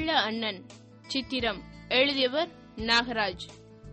அன்புள்ள அண்ணன் சித்திரம் எழுதியவர் நாகராஜ்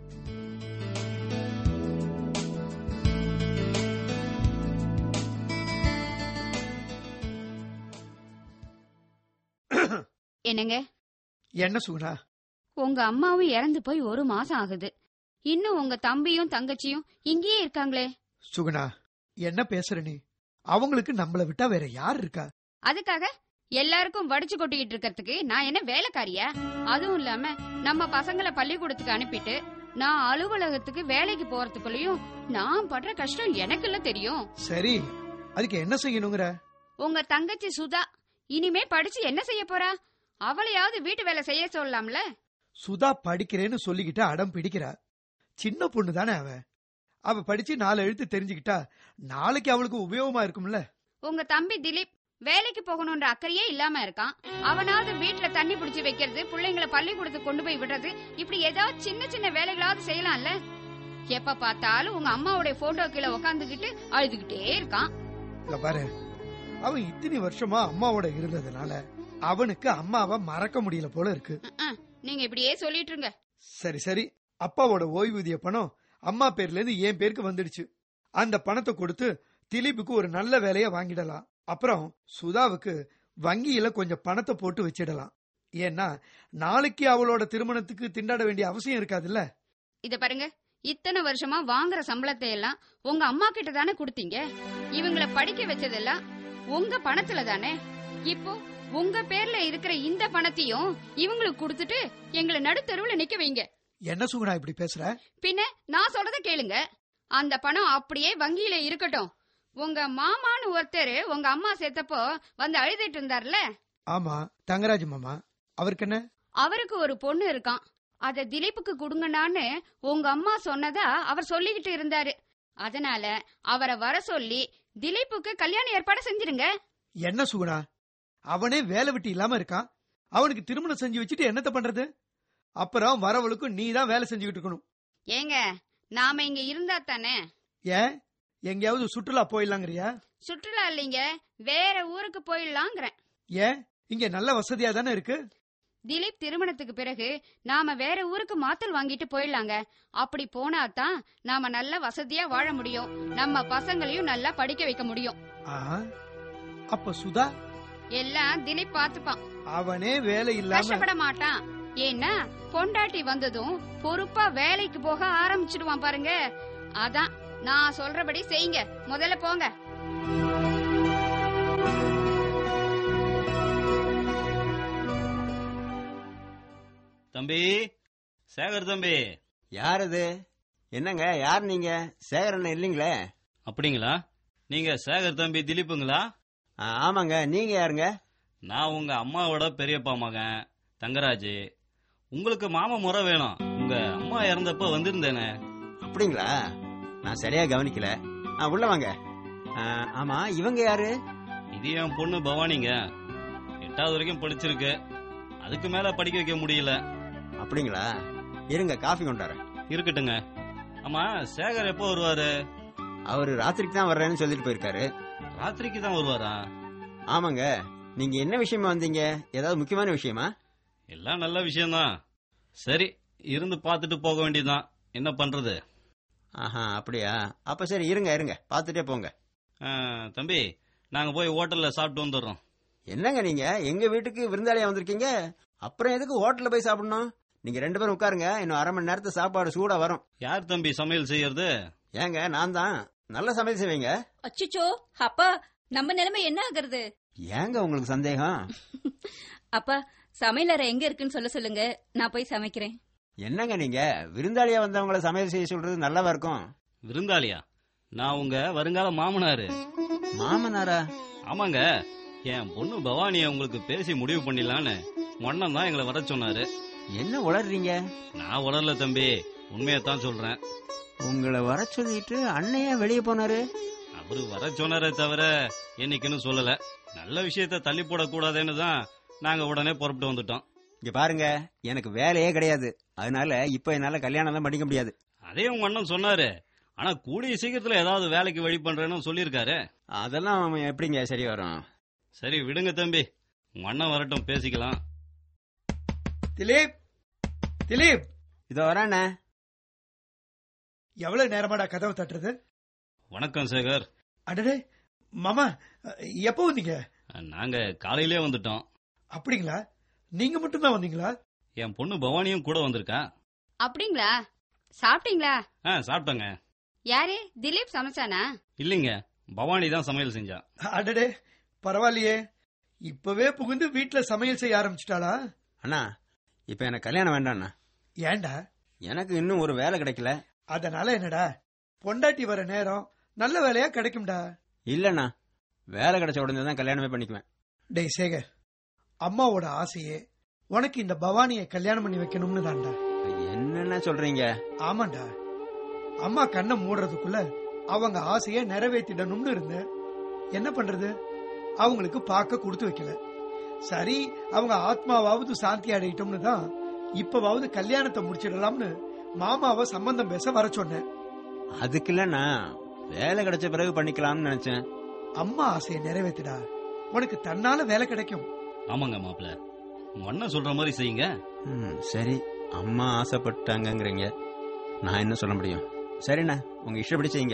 என்னங்க என்ன சுகுணா உங்க அம்மாவும் இறந்து போய் ஒரு மாசம் ஆகுது இன்னும் உங்க தம்பியும் தங்கச்சியும் இங்கேயே இருக்காங்களே சுகுணா என்ன பேசுற நீ அவங்களுக்கு நம்மள விட்டா வேற யார் இருக்கா அதுக்காக எல்லாருக்கும் வடிச்சு கொட்டிக்கிட்டு இருக்கிறதுக்கு நான் என்ன வேலைக்காரியா அதுவும் இல்லாம நம்ம பசங்களை பள்ளிக்கூடத்துக்கு அனுப்பிட்டு நான் அலுவலகத்துக்கு வேலைக்கு போறதுக்குள்ளயும் நான் படுற கஷ்டம் எனக்குல்ல தெரியும் சரி அதுக்கு என்ன செய்யணுங்கிற உங்க தங்கச்சி சுதா இனிமே படிச்சு என்ன செய்ய போறா அவளையாவது வீட்டு வேலை செய்ய சொல்லலாம்ல சுதா படிக்கிறேன்னு சொல்லிக்கிட்டு அடம் பிடிக்கிறா சின்ன பொண்ணு தானே அவ அவ படிச்சு நாலு எழுத்து தெரிஞ்சுக்கிட்டா நாளைக்கு அவளுக்கு உபயோகமா இருக்கும்ல உங்க தம்பி திலீப் வேலைக்கு போகணும்ன்ற அக்கறையே இல்லாம இருக்கான் அவனாவது வீட்டுல தண்ணி பிடிச்சு வைக்கிறது பிள்ளைங்களை பள்ளிக்கூடத்துக்கு கொண்டு போய் விடுறது இப்படி ஏதாவது சின்ன சின்ன வேலைகளாவது செய்யலாம்ல எப்ப பார்த்தாலும் உங்க அம்மாவுடைய போட்டோ கீழே உக்காந்துக்கிட்டு அழுதுகிட்டே இருக்கான் இங்க பாரு அவன் இத்தனை வருஷமா அம்மாவோட இருந்ததுனால அவனுக்கு அம்மாவை மறக்க முடியல போல இருக்கு அஹ், நீங்க இப்படியே சொல்லிட்டு இருங்க சரி சரி அப்பாவோட ஓய்வூதிய பணம் அம்மா பேர்ல இருந்து என் பேருக்கு வந்துடுச்சு அந்த பணத்தை கொடுத்து திலீப்புக்கு ஒரு நல்ல வேலைய வாங்கிடலாம் அப்புறம் சுதாவுக்கு வங்கியில கொஞ்சம் பணத்தை போட்டு வச்சிடலாம் ஏன்னா நாளைக்கு அவளோட திருமணத்துக்கு திண்டாட வேண்டிய அவசியம் இருக்காதுல்ல இத பாருங்க இத்தனை வருஷமா வாங்குற சம்பளத்தை எல்லாம் உங்க அம்மா கிட்ட தானே கொடுத்தீங்க இவங்கள படிக்க வச்சதெல்லாம் உங்க பணத்துல தானே இப்போ உங்க பேர்ல இருக்கிற இந்த பணத்தையும் இவங்களுக்கு கொடுத்துட்டு எங்களை நடுத்தெருவுல நிக்க வைங்க என்ன சுகுணா இப்படி பேசுற பின்ன நான் சொல்றத கேளுங்க அந்த பணம் அப்படியே வங்கியில இருக்கட்டும் உங்க மாமான்னு ஒருத்தர் உங்க அம்மா செத்தப்போ வந்து அழுதுட்டு இருந்தார்ல ஆமா தங்கராஜ் மாமா அவருக்கு என்ன அவருக்கு ஒரு பொண்ணு இருக்கான் அத திலீப்புக்கு கொடுங்கண்ணான்னு உங்க அம்மா சொன்னதா அவர் சொல்லிக்கிட்டு இருந்தாரு அதனால அவரை வர சொல்லி திலீப்புக்கு கல்யாண ஏற்பாடு செஞ்சிருங்க என்ன சுகுணா அவனே வேலை விட்டு இல்லாம இருக்கான் அவனுக்கு திருமணம் செஞ்சு வச்சுட்டு என்னத்த பண்றது அப்புறம் வரவளுக்கும் நீ தான் வேலை செஞ்சுக்கிட்டு இருக்கணும் ஏங்க நாம இங்க இருந்தா தானே ஏன் எங்கேயாவது சுற்றுலா போயிடலாங்கிறியா சுற்றுலா இல்லைங்க வேற ஊருக்கு போயிடலாங்கிறேன் ஏன் இங்க நல்ல வசதியா தானே இருக்கு திலீப் திருமணத்துக்கு பிறகு நாம வேற ஊருக்கு மாத்தல் வாங்கிட்டு போயிடலாங்க அப்படி போனா தான் நாம நல்ல வசதியா வாழ முடியும் நம்ம பசங்களையும் நல்லா படிக்க வைக்க முடியும் ஆ, அப்ப சுதா எல்லாம் திலீப் பாத்துப்பான் அவனே வேலை இல்லாம கஷ்டப்பட மாட்டான் ஏன்னா பொண்டாட்டி வந்ததும் பொறுப்பா வேலைக்கு போக ஆரம்பிச்சிடுவான் பாருங்க அதான் நான் சொல்றபடி செய்யுங்க முதல்ல போங்க தம்பி சேகர் தம்பி யார் அது என்னங்க யார் நீங்க சேகரன் இல்லைங்களே அப்படிங்களா நீங்க சேகர் தம்பி திலீப்புங்களா ஆ, ஆமாங்க நீங்க யாருங்க நான் உங்க அம்மாவோட பெரியப்பா மகன் தங்கராஜ் உங்களுக்கு மாமா முறை வேணும் உங்க அம்மா இறந்தப்ப வந்திருந்தேனே அப்படிங்களா நான் சரியா கவனிக்கல ஆ, உள்ள வாங்க ஆ, ஆமா இவங்க யாரு இது என் பொண்ணு பவானிங்க எட்டாவது வரைக்கும் படிச்சிருக்கு அதுக்கு மேல படிக்க வைக்க முடியல அப்படிங்களா இருங்க காஃபி கொண்டாரேன் இருக்கட்டுங்க ஆமா சேகர் எப்போ வருவாரு அவரு ராத்திரிக்கு தான் வர்றேன்னு சொல்லிட்டு போயிருக்காரு ராத்திரிக்கு தான் வருவாரா ஆமாங்க நீங்க என்ன விஷயமா வந்தீங்க ஏதாவது முக்கியமான விஷயமா எல்லாம் நல்ல விஷயம்தான் சரி இருந்து பார்த்துட்டு போக வேண்டியதுதான் என்ன பண்றது ஆஹா அப்படியா அப்ப சரி இருங்க இருங்க பார்த்துட்டே போங்க ஆ, தம்பி நாங்க போய் ஹோட்டல்ல சாப்பிட்டு வந்துடுறோம் என்னங்க நீங்க எங்க வீட்டுக்கு விருந்தாளியா வந்திருக்கீங்க அப்புறம் எதுக்கு ஹோட்டல்ல போய் சாப்பிடணும் நீங்க ரெண்டு பேரும் உட்காருங்க இன்னும் அரை மணி நேரத்து சாப்பாடு சூடா வரும் யார் தம்பி சமையல் செய்யறது ஏங்க நான் தான் நல்ல சமையல் செய்வீங்க அச்சுச்சோ அப்பா நம்ம நிலைமை என்ன ஆகுறது ஏங்க உங்களுக்கு சந்தேகம் அப்பா சமையலறை எங்க இருக்குன்னு சொல்ல சொல்லுங்க நான் போய் சமைக்கிறேன் என்னங்க நீங்க விருந்தாளியா வந்தவங்கள சமையல் செய்ய சொல்றது நல்லவா இருக்கும் விருந்தாளியா நான் உங்க வருங்கால மாமனாரு மாமனாரா ஆமாங்க என் பொண்ணு பவானிய உங்களுக்கு பேசி முடிவு பண்ணிடலான்னு மொன்னம் தான் எங்களை வர சொன்னாரு என்ன உளறீங்க நான் உடல்ல தம்பி உண்மையத்தான் சொல்றேன் உங்களை வர சொல்லிட்டு அண்ணையா வெளியே போனாரு அவரு வர சொன்னாரே தவிர என்னைக்குன்னு சொல்லல நல்ல விஷயத்த தள்ளி போடக்கூடாதுன்னு தான் நாங்க உடனே புறப்பட்டு வந்துட்டோம் இங்க பாருங்க எனக்கு வேலையே கிடையாது அதனால இப்ப என்னால கல்யாணம் தான் பண்ணிக்க முடியாது அதே உங்க அண்ணன் சொன்னாரு ஆனா கூடிய சீக்கிரத்துல ஏதாவது வேலைக்கு வழி பண்றேன்னு சொல்லியிருக்காரு அதெல்லாம் எப்படிங்க சரி வரும் சரி விடுங்க தம்பி உங்க அண்ணன் வரட்டும் பேசிக்கலாம் திலீப் திலீப் இதோ வரேண்ணே எவ்வளவு நேரமாடா கதவை தட்டுறது வணக்கம் சேகர் அடடே மாமா எப்போ வந்தீங்க நாங்க காலையிலே வந்துட்டோம் அப்படிங்களா நீங்க மட்டும் தான் வந்தீங்களா என் பொண்ணு பவானியும் கூட வந்திருக்கா அப்படிங்களா சாப்பிட்டீங்களா ஆ சாப்பிட்டங்க யாரு திலீப் சமைச்சானா இல்லைங்க பவானி தான் சமையல் செஞ்சா அடடே பரவாயில்லையே இப்பவே புகுந்து வீட்ல சமையல் செய்ய ஆரம்பிச்சிட்டாளா அண்ணா இப்ப எனக்கு கல்யாணம் வேண்டாண்ணா ஏன்டா எனக்கு இன்னும் ஒரு வேலை கிடைக்கல அதனால என்னடா பொண்டாட்டி வர நேரம் நல்ல வேலையா கிடைக்கும்டா இல்லண்ணா வேலை கிடைச்ச உடனே தான் கல்யாணமே பண்ணிக்குவேன் டேய் சேகர் அம்மாவோட ஆசையே உனக்கு இந்த பவானியை கல்யாணம் பண்ணி வைக்கணும்னு தான்டா என்னண்ணா சொல்றீங்க ஆமாண்டா அம்மா கண்ணை மூடுறதுக்குள்ள அவங்க ஆசையை நிறைவேற்றிடணும்னு இருந்தேன் என்ன பண்றது அவங்களுக்கு பார்க்க கொடுத்து வைக்கல சரி அவங்க ஆத்மாவாவது சாந்தி அடையட்டும்னு தான் இப்பவாவது கல்யாணத்தை முடிச்சிடலாம்னு மாமாவை சம்பந்தம் பேச வர சொன்னேன் அதுக்கு இல்லண்ணா வேலை கிடைச்ச பிறகு பண்ணிக்கலாம்னு நினைச்சேன் அம்மா ஆசையை நிறைவேத்துடா உனக்கு தன்னால வேலை கிடைக்கும் ஆமாங்க மாப்பிள்ள உங்க அண்ணன் சொல்ற மாதிரி செய்யுங்க ம், சரி அம்மா ஆசைப்பட்டாங்கங்கிறீங்க நான் என்ன சொல்ல முடியும் சரிண்ணா உங்க இஷ்டப்படி செய்யுங்க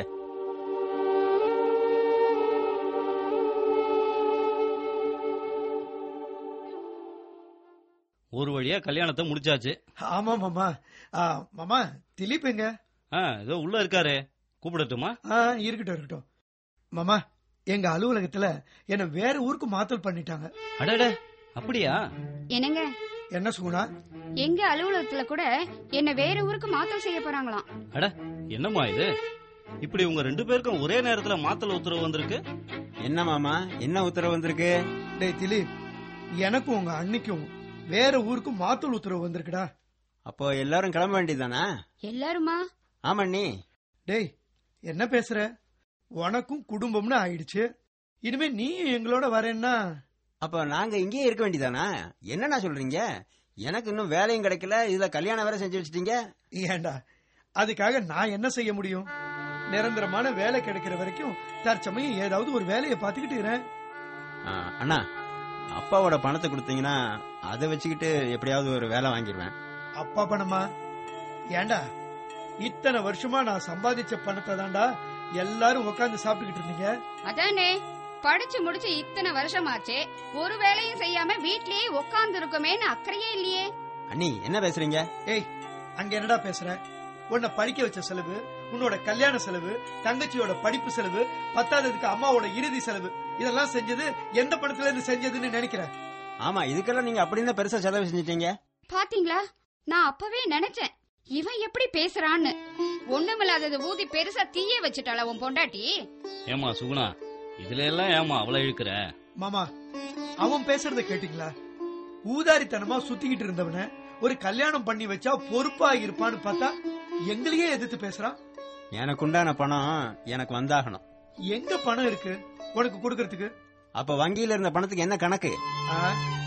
ஒரு வழியா கல்யாணத்தை முடிச்சாச்சு ஆமா மாமா ஆ, மாமா திலீப் எங்க ஆ ஏதோ உள்ள இருக்காரு கூப்பிடட்டுமா ஆ, இருக்கட்டும் இருக்கட்டும் மாமா எங்க அலுவலகத்துல என்ன வேற ஊருக்கு மாத்தல் பண்ணிட்டாங்க அடட அப்படியா என்னங்க என்ன சுகுணா எங்க அலுவலகத்துல கூட என்ன வேற ஊருக்கு மாத்தம் செய்ய போறாங்களாம் அட என்னம்மா இது இப்படி உங்க ரெண்டு பேருக்கும் ஒரே நேரத்துல மாத்தல் உத்தரவு வந்திருக்கு என்ன மாமா என்ன உத்தரவு வந்திருக்கு டேய் திலீப் எனக்கும் உங்க அன்னிக்கும் வேற ஊருக்கு மாத்தல் உத்தரவு வந்திருக்குடா அப்போ எல்லாரும் கிளம்ப வேண்டியதானா எல்லாருமா ஆமா நீ டேய் என்ன பேசுற உனக்கும் குடும்பம்னு ஆயிடுச்சு இனிமே நீ எங்களோட வரேன்னா அப்ப நாங்க இங்கேயே இருக்க வேண்டியதானா என்னண்ணா சொல்றீங்க எனக்கு இன்னும் வேலையும் கிடைக்கல இதுல கல்யாணம் வேற செஞ்சு வச்சிட்டீங்க ஏண்டா அதுக்காக நான் என்ன செய்ய முடியும் நிரந்தரமான வேலை கிடைக்கிற வரைக்கும் தற்சமயம் ஏதாவது ஒரு வேலையை பார்த்துக்கிட்டு இருக்கிறேன் ஆ, அண்ணா அப்பாவோட பணத்தை கொடுத்தீங்கன்னா அதை வச்சுக்கிட்டு எப்படியாவது ஒரு வேலை வாங்கிடுவேன் அப்பா பணமா ஏண்டா இத்தனை வருஷமா நான் சம்பாதிச்ச பணத்தை தான்டா எல்லாரும் உட்கார்ந்து சாப்பிட்டுக்கிட்டு இருந்தீங்க அதானே படிச்சு முடிச்சு இத்தனை வருஷமாச்சே ஒரு வேலையும் செய்யாம வீட்லயே உட்கார்ந்து இருக்கோமேன்னு அக்கறையே இல்லையே அண்ணி என்ன பேசுறீங்க ஏய் அங்க என்னடா பேசுற உன்னை படிக்க வச்ச செலவு உன்னோட கல்யாண செலவு தங்கச்சியோட படிப்பு செலவு பத்தாததுக்கு அம்மாவோட இறுதி செலவு இதெல்லாம் செஞ்சது எந்த பணத்துல இருந்து செஞ்சதுன்னு நினைக்கிறேன் ஆமா இதுக்கெல்லாம் நீங்க அப்படி இருந்தா பெருசா செலவு செஞ்சிட்டீங்க பாத்தீங்களா நான் அப்பவே நினைச்சேன் இவன் எப்படி பேசுறான்னு ஒண்ணுமில்லாதது ஊதி பெருசா தீய வச்சுட்டாளா உன் பொண்டாட்டி ஏமா சுகுணா இதுல எல்லாம் ஏமா அவ்வளவு இழுக்கிற மாமா அவன் பேசுறத கேட்டீங்களா ஊதாரித்தனமா சுத்திக்கிட்டு இருந்தவன ஒரு கல்யாணம் பண்ணி வச்சா பொறுப்பா இருப்பான்னு பார்த்தா எங்களையே எதிர்த்து பேசுறான் எனக்கு உண்டான பணம் எனக்கு வந்தாகணும் எங்க பணம் இருக்கு உனக்கு கொடுக்கறதுக்கு அப்ப வங்கியில இருந்த பணத்துக்கு என்ன கணக்கு ஆ,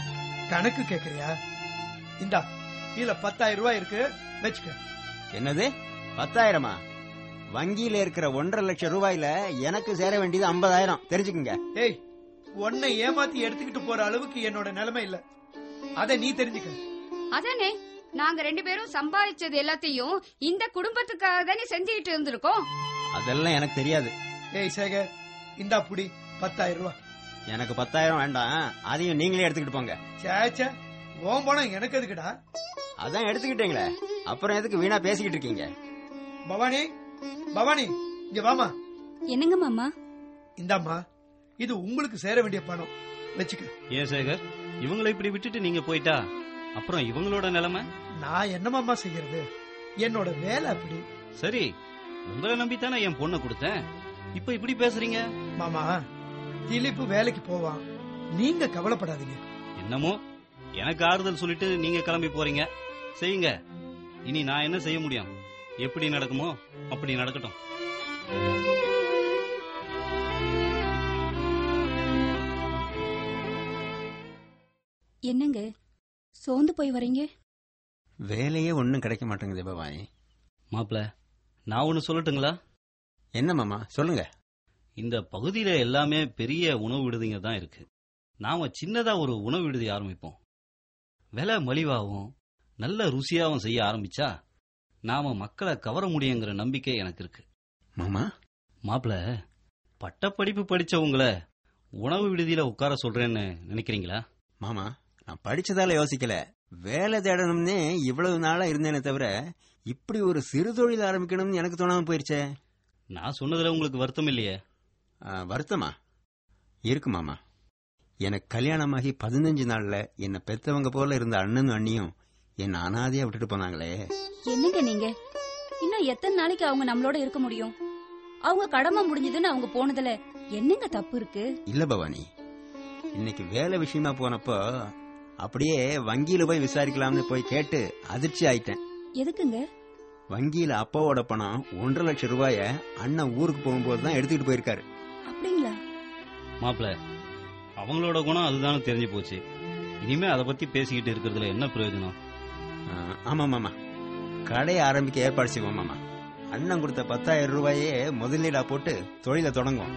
கணக்கு கேக்குறியா இந்தா இதுல பத்தாயிரம் ரூபாய் இருக்கு வச்சுக்க என்னது பத்தாயிரமா வங்கியில இருக்கிற ஒன்றரை லட்சம் ரூபாயில எனக்கு சேர வேண்டியது ஐம்பதாயிரம் தெரிஞ்சுக்குங்க ஏய் உன்னை ஏமாத்தி எடுத்துக்கிட்டு போற அளவுக்கு என்னோட நிலைமை இல்ல அத நீ தெரிஞ்சுக்க அதானே நாங்க ரெண்டு பேரும் சம்பாதிச்சது எல்லாத்தையும் இந்த குடும்பத்துக்காக தானே செஞ்சுக்கிட்டு இருந்திருக்கோம் அதெல்லாம் எனக்கு தெரியாது ஏய் சேகர் இந்தா புடி பத்தாயிரம் ரூபாய் எனக்கு பத்தாயிரம் வேண்டாம் அதையும் நீங்களே எடுத்துக்கிட்டு போங்க சேச்சே உன் பணம் எனக்கு எதுக்குடா அதான் எடுத்துக்கிட்டீங்களே அப்புறம் எதுக்கு வீணா பேசிக்கிட்டு இருக்கீங்க பவானி பவானி இங்க வாமா என்னங்க மாமா இந்தாம்மா இது உங்களுக்கு சேர வேண்டிய பணம் வச்சுக்க ஏன் சேகர் இவங்களை இப்படி விட்டுட்டு நீங்க போயிட்டா அப்புறம் இவங்களோட நிலைமை நான் என்னமாம்மா செய்யறது என்னோட வேலை அப்படி சரி உங்களை நம்பித்தானே என் பொண்ணை கொடுத்தேன் இப்ப இப்படி பேசுறீங்க மாமா திலீப்பு வேலைக்கு போவான் நீங்க கவலைப்படாதீங்க என்னமோ எனக்கு ஆறுதல் சொல்லிட்டு நீங்க கிளம்பி போறீங்க செய்யுங்க இனி நான் என்ன செய்ய முடியும் எப்படி நடக்குமோ அப்படி நடக்கட்டும் என்னங்க சோர்ந்து போய் வரீங்க வேலையே ஒன்றும் கிடைக்க மாட்டேங்குது பவானி மாப்பிள நான் ஒன்னு சொல்லட்டுங்களா என்ன மாமா சொல்லுங்க இந்த பகுதியில எல்லாமே பெரிய உணவு விடுதிங்க தான் இருக்கு நாம சின்னதா ஒரு உணவு விடுதி ஆரம்பிப்போம் விலை மலிவாகும் நல்ல ருசியாவும் செய்ய ஆரம்பிச்சா நாம மக்களை கவர முடியுங்கிற நம்பிக்கை எனக்கு இருக்கு மாமா மாப்பிள பட்டப்படிப்பு படிச்சவங்கள உணவு விடுதியில உட்கார சொல்றேன்னு நினைக்கிறீங்களா மாமா நான் படிச்சதால யோசிக்கல வேலை தேடணும்னே இவ்வளவு நாளா இருந்தேனே தவிர இப்படி ஒரு சிறு தொழில் ஆரம்பிக்கணும்னு எனக்கு தோணாம போயிருச்சே நான் சொன்னதுல உங்களுக்கு வருத்தம் இல்லையே ஆ, வருத்தமா இருக்கு மாமா எனக்கு கல்யாணமாகி பதினஞ்சு நாள்ல என்னை பெத்தவங்க போல இருந்த அண்ணனும் அண்ணியும் என்னை அனாதையா விட்டுட்டு போனாங்களே என்னங்க நீங்க இன்னும் எத்தனை நாளைக்கு அவங்க நம்மளோட இருக்க முடியும் அவங்க கடமை முடிஞ்சதுன்னு அவங்க போனதுல என்னங்க தப்பு இருக்கு இல்ல பவானி இன்னைக்கு வேலை விஷயமா போனப்போ அப்படியே வங்கியில போய் விசாரிக்கலாம்னு போய் கேட்டு அதிர்ச்சி ஆயிட்டேன் எதுக்குங்க வங்கியில அப்பாவோட பணம் ஒன்றரை லட்சம் ரூபாய அண்ணன் ஊருக்கு போகும்போது தான் எடுத்துக்கிட்டு போயிருக்காரு அப்படிங்களா மாப்பிள அவங்களோட குணம் அதுதானே தெரிஞ்சு போச்சு இனிமே அதை பத்தி பேசிக்கிட்டு இருக்கிறதுல என்ன பிரயோஜனம் ஆ, ஆமா மாமா கடையை ஆரம்பிக்க ஏற்பாடு செய்வோம் மாமா அண்ணன் கொடுத்த பத்தாயிரம் ரூபாயே முதலீடா போட்டு தொழிலை தொடங்குவோம்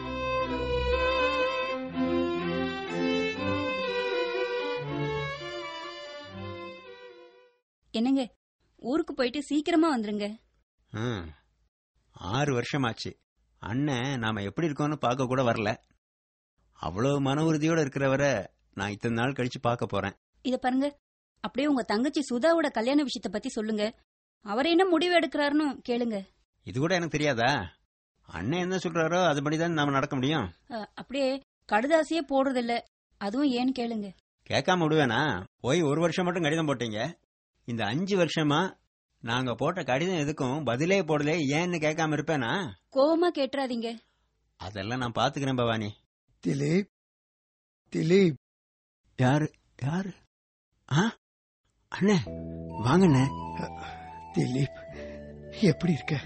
என்னங்க ஊருக்கு போயிட்டு சீக்கிரமா வந்துருங்க ஆ, ஆறு வருஷமாச்சு அண்ணன் நாம எப்படி இருக்கோம்னு பார்க்க கூட வரல அவ்வளவு மன உறுதியோட இருக்கிறவரை நான் இத்தனை நாள் கழிச்சு பார்க்க போறேன் இத பாருங்க அப்படியே உங்க தங்கச்சி சுதாவோட கல்யாண விஷயத்த பத்தி சொல்லுங்க அவர் என்ன முடிவு எடுக்கிறாருன்னு கேளுங்க இது கூட எனக்கு தெரியாதா அண்ணன் என்ன சொல்றாரோ அதுபடிதான் நாம நடக்க முடியும் அ, அப்படியே கடுதாசியே போடுறதில்ல அதுவும் ஏன்னு கேளுங்க கேட்காம விடுவேனா போய் ஒரு வருஷம் மட்டும் கடிதம் போட்டீங்க இந்த அஞ்சு வருஷமா நாங்க போட்ட கடிதம் எதுக்கும் பதிலே போடல ஏன்னு கேட்காம இருப்பேனா கோவமா கேட்டுறாதீங்க அதெல்லாம் நான் பாத்துக்கிறேன் பவானி திலீப் திலீப் யாரு யாரு ஆ அண்ணே வாங்கண்ணே திலீப் எப்படி இருக்க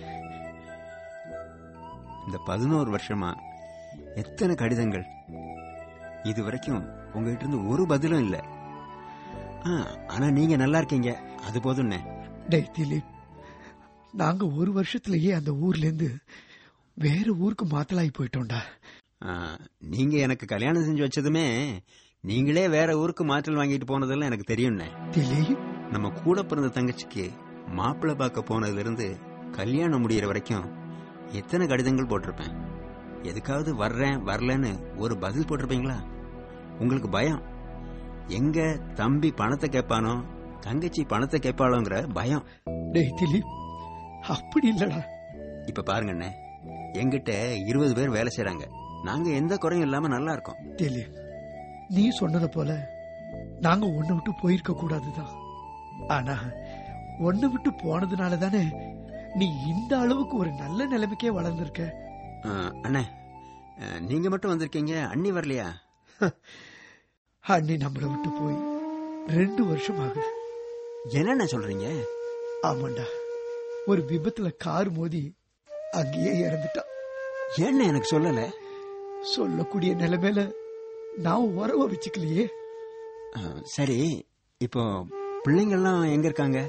இந்த பதினோரு வருஷமா எத்தனை கடிதங்கள் இது வரைக்கும் உங்ககிட்ட இருந்து ஒரு பதிலும் இல்ல ஆ, ஆனா நீங்க நல்லா இருக்கீங்க அது போதும்ண்ணே டேய் திலீப் நாங்க ஒரு வருஷத்திலேயே அந்த ஊர்ல இருந்து வேற ஊருக்கு மாத்தலாகி போயிட்டோம்டா ஆ, நீங்க எனக்கு கல்யாணம் செஞ்சு வச்சதுமே நீங்களே வேற ஊருக்கு மாற்றல் வாங்கிட்டு போனதெல்லாம் எனக்கு தெரியும்ண்ணே திலீப் நம்ம கூட பிறந்த தங்கச்சிக்கு மாப்பிள்ளை பார்க்க போனதுல இருந்து கல்யாணம் முடியற வரைக்கும் எத்தனை கடிதங்கள் போட்டிருப்பேன் எதுக்காவது வர்றேன் வரலன்னு ஒரு பதில் போட்டிருப்பீங்களா உங்களுக்கு பயம் எங்க தம்பி பணத்தை கேட்பானோ தங்கச்சி பணத்தை கேட்பாளோங்கிற பயம் டேய் திலீப் அப்படி இல்லடா இப்ப பாருங்கண்ணே எங்கிட்ட இருபது பேர் வேலை செய்றாங்க நாங்க எந்த குறையும் இல்லாம நல்லா இருக்கோம் திலீப் நீ சொன்னது போல நாங்க உன்னை விட்டு போயிருக்க கூடாதுதான் ஆனா உன்னை விட்டு போனதுனால தானே நீ இந்த அளவுக்கு ஒரு நல்ல நிலைமைக்கே வளர்ந்திருக்க ஆ, அண்ணே ஆ, நீங்க மட்டும் வந்திருக்கீங்க அண்ணி வரலையா அண்ணி நம்மளை விட்டு போய் ரெண்டு வருஷம் ஆகுது என்னண்ணே சொல்றீங்க ஆமாண்டா ஒரு விபத்துல கார் மோதி அங்கேயே இறந்துட்டா ஏண்ணே எனக்கு சொல்லல சொல்லக்கூடிய நிலைமையில நான் உறவ வச்சுக்கலையே ஆ, சரி இப்போ பிள்ளைங்கள்லாம் எங்க இருக்காங்க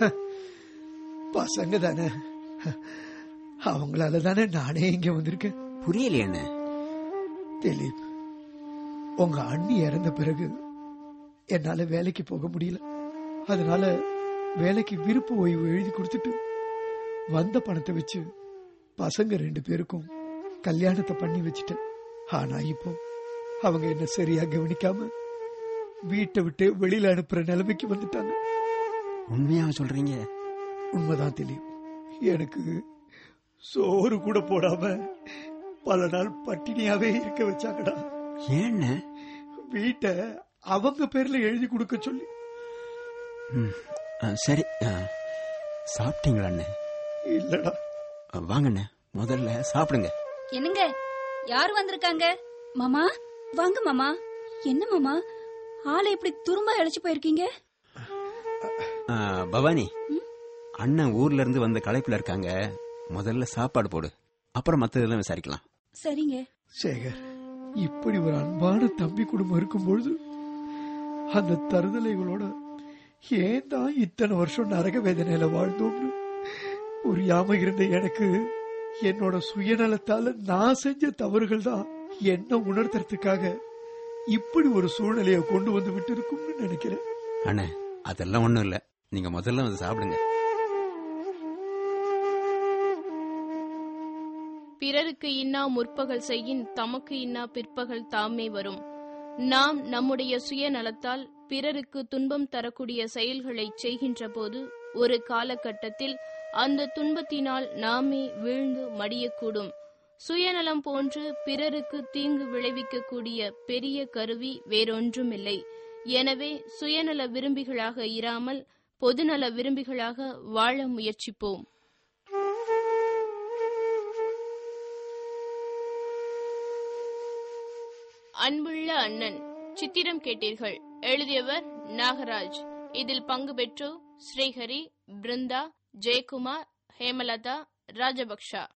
பசங்க தானே அவங்களால தானே நானே இங்க வந்திருக்கேன் புரியலையே அண்ணே திலீப் உங்க அண்ணி இறந்த பிறகு என்னால வேலைக்கு போக முடியல அதனால வேலைக்கு விருப்ப ஓய்வு எழுதி கொடுத்துட்டு வந்த பணத்தை வச்சு பசங்க ரெண்டு பேருக்கும் கல்யாணத்தை பண்ணி வச்சிட்டேன் ஆனா இப்போ அவங்க என்ன சரியா கவனிக்காம வீட்டை விட்டு வெளியில அனுப்புற நிலைமைக்கு வந்துட்டாங்க உண்மையா சொல்றீங்க உண்மைதான் திலீப் எனக்கு சோறு கூட போடாம பல நாள் பட்டினியாவே இருக்க வச்சாங்கடா ஏண்ணே வீட்டை அவங்க பேர்ல எழுதி கொடுக்க சொல்லி ம், ஆ, சரி ஆ, சாப்பிட்டீங்களா அண்ணே இல்லடா ஆ, வாங்கண்ணே முதல்ல சாப்பிடுங்க என்னங்க யார் வந்திருக்காங்க மாமா வாங்க மாமா என்ன மாமா ஆளை இப்படி துரும்பா இழைச்சு போயிருக்கீங்க ஆ, பவானி ம்? அண்ணன் ஊர்ல இருந்து வந்த களைப்புல இருக்காங்க முதல்ல சாப்பாடு போடு அப்புறம் மத்ததெல்லாம் விசாரிக்கலாம் சரிங்க சேகர் இப்படி ஒரு அன்பான தம்பி குடும்பம் இருக்கும்பொழுது அந்த தருதலைகளோட ஏன் தான் இத்தனை வருஷம் நரக வேதனையில வாழ்ந்தோம்னு புரியாம இருந்த எனக்கு என்னோட சுயநலத்தால நான் செஞ்ச தவறுகள் தான் என்ன உணர்த்துறதுக்காக இப்படி ஒரு சூழ்நிலையை கொண்டு வந்து விட்டு இருக்கும்னு நினைக்கிறேன் அண்ணே அதெல்லாம் ஒண்ணும் இல்ல நீங்க முதல்ல வந்து சாப்பிடுங்க பிறருக்கு இன்னா முற்பகல் செய்யின் தமக்கு இன்னா பிற்பகல் தாமே வரும் நாம் நம்முடைய சுயநலத்தால் பிறருக்கு துன்பம் தரக்கூடிய செயல்களை செய்கின்ற போது ஒரு காலகட்டத்தில் அந்த துன்பத்தினால் நாமே வீழ்ந்து மடியக்கூடும் சுயநலம் போன்று பிறருக்கு தீங்கு விளைவிக்கக்கூடிய பெரிய கருவி வேறொன்றுமில்லை எனவே சுயநல விரும்பிகளாக இராமல் பொதுநல விரும்பிகளாக வாழ முயற்சிப்போம் அன்புள்ள அண்ணன் சித்திரம் கேட்டீர்கள் எழுதியவர் நாகராஜ் இதில் பங்கு பெற்றோர் ஸ்ரீஹரி பிருந்தா ஜெயக்குமார் ஹேமலதா ராஜபக்ஷா